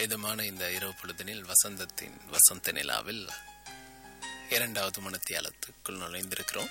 இதமான இந்த இரவு பொழுதினில் வசந்தத்தின் வசந்த நிலாவில் இரண்டாவது மனத்தியாலத்துக்குள் நுழைந்திருக்கிறோம்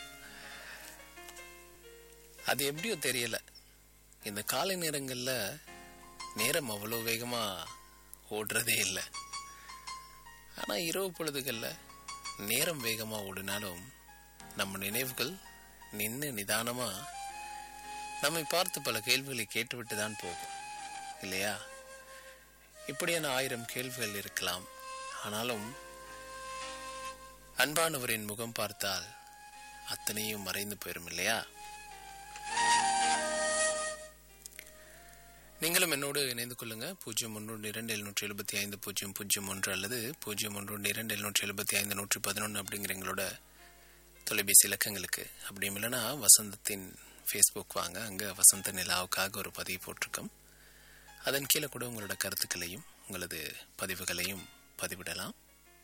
அது எப்படியோ தெரியல இந்த காலை நேரங்களில் நேரம் அவ்வளோ வேகமாக ஓடுறதே இல்லை ஆனால் இரவு பொழுதுகளில் நேரம் வேகமாக ஓடினாலும் நம்ம நினைவுகள் நின்று நிதானமாக நம்மை பார்த்து பல கேள்விகளை கேட்டுவிட்டு தான் போகும் இல்லையா இப்படியான ஆயிரம் கேள்விகள் இருக்கலாம் ஆனாலும் அன்பானவரின் முகம் பார்த்தால் அத்தனையும் மறைந்து போயிடும் இல்லையா நீங்களும் என்னோடு இணைந்து கொள்ளுங்க பூஜ்ஜியம் ஒன்று இரண்டு எழுநூற்றி எழுபத்தி ஐந்து பூஜ்ஜியம் பூஜ்ஜியம் ஒன்று அல்லது பூஜ்ஜியம் ஒன்று இரண்டு எழுநூற்றி எழுபத்தி ஐந்து நூற்றி பதினொன்று அப்படிங்கிற எங்களோட தொலைபேசி இலக்கங்களுக்கு அப்படியும் இல்லைன்னா வசந்தத்தின் ஃபேஸ்புக் வாங்க அங்கே வசந்த நிலாவுக்காக ஒரு பதிவு போட்டிருக்கோம் அதன் கீழே கூட உங்களோட கருத்துக்களையும் உங்களது பதிவுகளையும் பதிவிடலாம்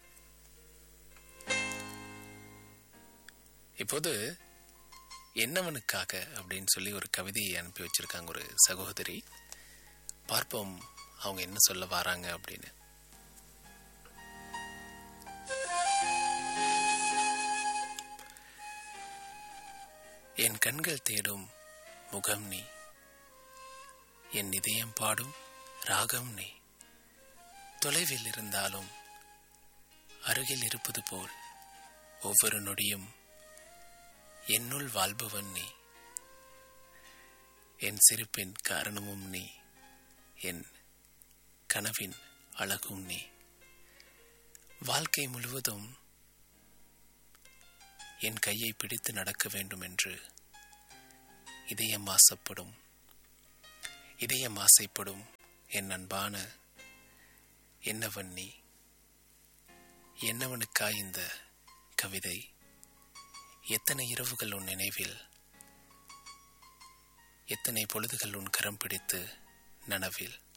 இப்போது என்னவனுக்காக அப்படின்னு சொல்லி ஒரு கவிதையை அனுப்பி வச்சிருக்காங்க ஒரு சகோதரி பார்ப்போம் அவங்க என்ன சொல்ல வராங்க அப்படின்னு என் கண்கள் தேடும் முகம் நீ என் இதயம் பாடும் ராகம் நீ தொலைவில் இருந்தாலும் அருகில் இருப்பது போல் ஒவ்வொரு நொடியும் என்னுள் வாழ்பவன் நீ என் சிரிப்பின் காரணமும் நீ என் கனவின் அழகும் நீ வாழ்க்கை முழுவதும் என் கையை பிடித்து நடக்க வேண்டும் என்று இதயம் ஆசைப்படும் இதயம் ஆசைப்படும் என் அன்பான என்னவன் நீ என்னவனுக்காய் இந்த கவிதை எத்தனை இரவுகள் உன் நினைவில் எத்தனை பொழுதுகள் உன் கரம் பிடித்து நனவில்